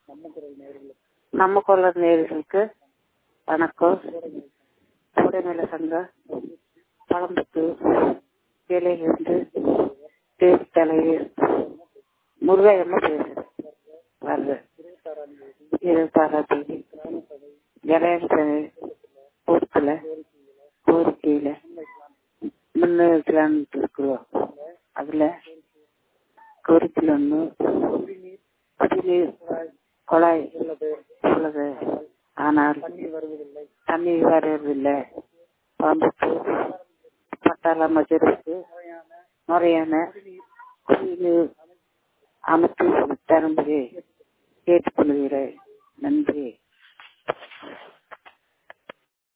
நம்ம குரல் நேயர்களுக்கு வணக்கம் கூடைநில சங்கம் பழம்புத்தூர் வேலையிலிருந்து தேதி தலைவர் முருகையம்மா பேசுறேன் வருது இருபத்தாறாம் தேதி ஜனசபை பொறுப்பில் கோரிக்கையில் முன்னெடுக்கலான்ட்டு இருக்கிறோம் அதில் கோரிக்கையில் ஒன்று குடிநீர் குழாய் உள்ளது ஆனால் தண்ணீர் வருவதில்லை பாம்புத்தூர் பட்டாள மஜருக்கு முறையான குடிநீர் அமைத்து தரும்படி கேட்டுக்கொள்கிறேன் நன்றி